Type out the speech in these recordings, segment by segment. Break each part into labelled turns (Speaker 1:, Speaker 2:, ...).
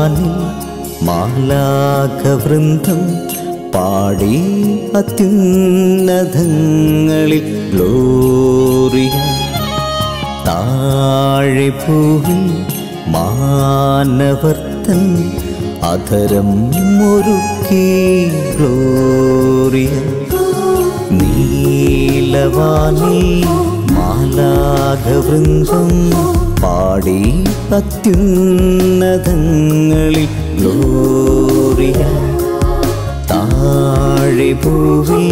Speaker 1: നീലവാനിൽ മാലാഖവൃന്ദം പാടി അത്യുന്നതങ്ങളിൽ ഗ്ലോറിയ താഴെ ഭൂവിൽ മാനവർത്തൻ അധരം ഒരുക്കി ഗ്ലോറിയ നീലവാനിൽ മാലാഘവൃന്ദം പാടി അത്യുന്നതങ്ങളിൽ ഗ്ലോറിയ താഴെ ഭൂവിൽ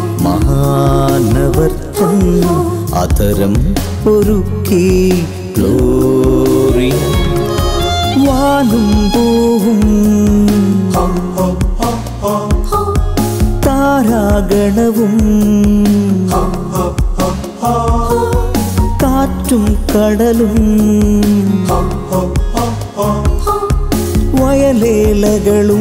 Speaker 1: മഹാനവർത്തൻ അതരം ഒരുക്കി ഗ്ലോറിയ വാനും പൂവും താരാഗണവും കാറ്റും കടലും വയലേലകളും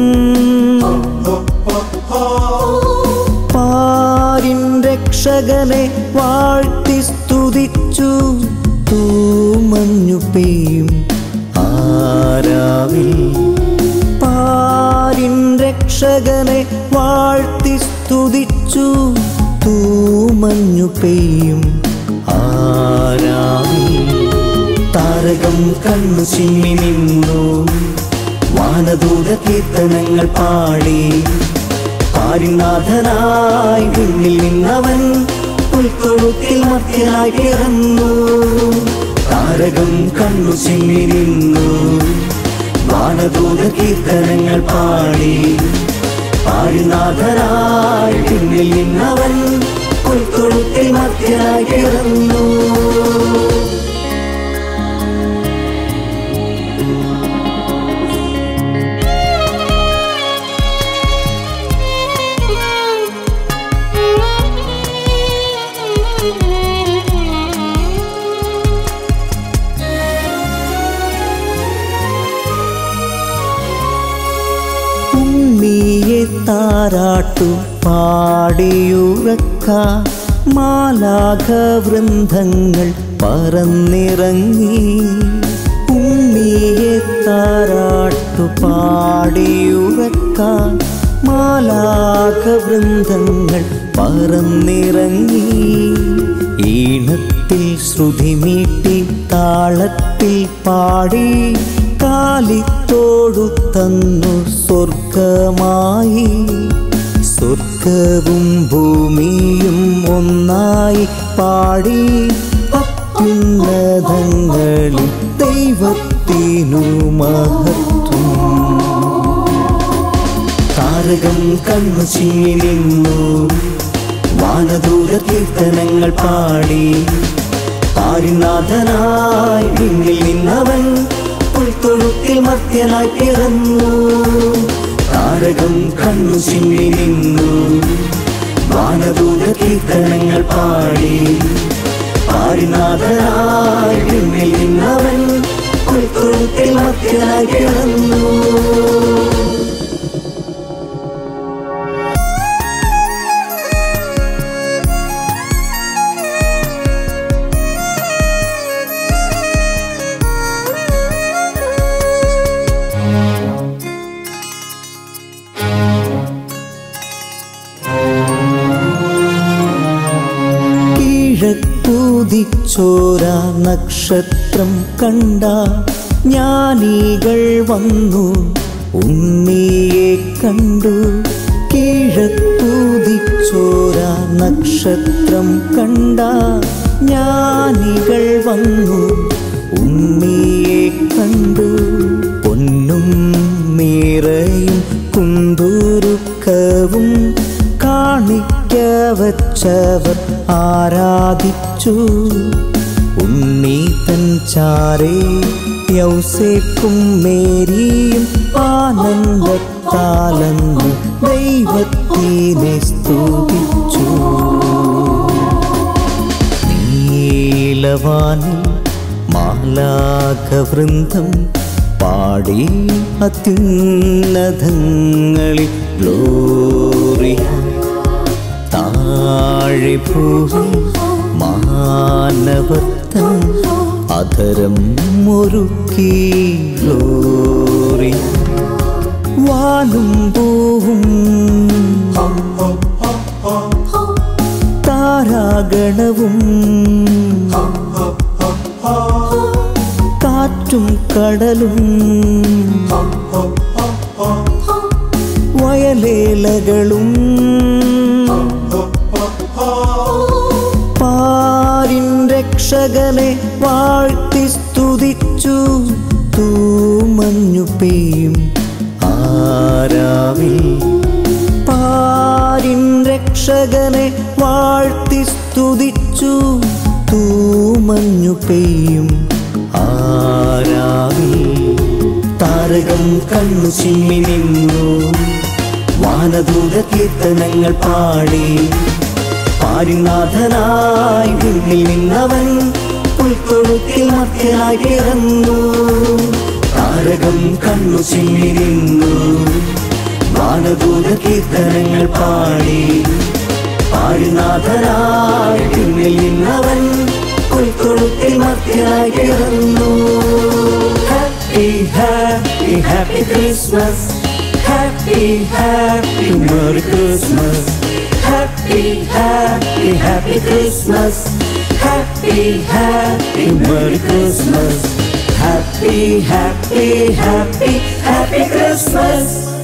Speaker 1: പാരിൻ രക്ഷകനെ വാഴ്ത്തി സ്തുതിച്ചു തൂമഞ്ഞു പെയ്യും ആരാവിൽ പാരിൻ രക്ഷകനെ വാഴ്ത്തി സ്തുതിച്ചു തൂമഞ്ഞു പെയ്യും ആരാവിൽ താരകം കണ്ണു ചിമ്മി നിന്നു വാനദൂത കീർത്തനങ്ങൾ പാടി പാരിനാഥനായി വിണ്ണിൽ നിന്നവൻ പുൽത്തൊഴുത്തിൽ മധ്യനായി പിറന്നു താരകം കണ്ണു ചിമ്മി നിന്നു വാനദൂത കീർത്തനങ്ങൾ പാടി പാരിനാഥനായി പിന്നിൽ നിന്നവൻ പുൽത്തൊഴുത്തിൽ മധ്യനായി പിറന്നു ഉണ്ണിയെ താരാട്ടു പാടിയുറക്ക മാലാഘവൃന്ദങ്ങൾ പറന്നിറങ്ങി ഉണ്ണിയെ താരാട്ടു പാടിയുറക്ക മാലാഘവൃന്ദങ്ങൾ പറന്നിറങ്ങി ഈണത്തിൽ ശ്രുതിമീട്ടി താളത്തിൽ പാടി കാലിത്തോടു തന്നു സ്വർഗമായി സ്വർഗവും ഭൂമിയും ഒന്നായി പാടി അത്യുന്നതങ്ങളിൽ ദൈവത്തിനു മഹത്വം താരകം കണ്ണു ചീങ്ങി നിന്നു വാനദൂര കീർത്തനങ്ങൾ പാടി പാരിനാഥനായി വിണ്ണിൽ നിന്നവൻ പുൽത്തൊഴുത്തിൽ മധ്യനായി പിറന്നു താരകം കണ്ണു ചിമ്മി നിന്നു വാനദൂത കീർത്തനങ്ങൾ പാടി പാരിനാഥനായി വിണ്ണിൽ നിന്നവൻ പുൽത്തൊഴുത്തിൽ മധ്യനായി പിറന്നു കിഴക്കൂതിച്ചോര നക്ഷത്രം കണ്ട ജ്ഞാനികൾ വന്നു ഉണ്ണിയെ കണ്ടു കിഴക്കൂതിച്ചോര നക്ഷത്രം കണ്ട ജ്ഞാനികൾ വന്നു ഉണ്ണിയെ കണ്ടു പൊന്നും മീറയും കുന്തുരുക്കവും കാണിക്ക വച്ചവർ ആരാധിച്ചു ഉണ്ണി തൻ ചാരേ യൗസേക്കും മേരിയും ആനന്ദത്താലെന്ന് ദൈവത്തിനെ സ്തുതിച്ചു നീലവാനിൽ മാലാഘവൃന്ദം പാടി അത്യുന്നതങ്ങളിൽ ഗ്ലോറിയ താഴെ ഭൂമി മാനവർത്തൻ അധരം ഒരുക്കി ഗ്ലോറിയ ഗ്ലോറി വാനും പൂവും താരാഗണവും കാറ്റും കടലും വയലേലകളും പാരിൻ രക്ഷകനെ വാഴ്ത്തി സ്തുതിച്ചു തൂമഞ്ഞു പെയ്യും ആരാവിൽ പാരിൻ രക്ഷകനെ വാഴ്ത്തി സ്തുതിച്ചു തൂമഞ്ഞു പെയ്യും ആരാവിൽ താരകം കണ്ണു ചിമ്മി നിന്നു വാനദൂത കീർത്തനങ്ങൾ പാടി പാരിനാഥനായി വിണ്ണിൽ നിന്നവൻ പുൽത്തൊഴുത്തിൽ മധ്യനായി പിറന്നു താരകം കണ്ണു ചിമ്മി നിന്നു വാനദൂത കീർത്തനങ്ങൾ പാടി പാരിനാഥനായി വിണ്ണിൽ നിന്നവൻ പുൽത്തൊഴുത്തിൽ മധ്യനായി പിറന്നു happy happy happy Christmas happy happy merry Christmas happy happy happy Christmas happy happy merry Christmas happy happy happy happy Christmas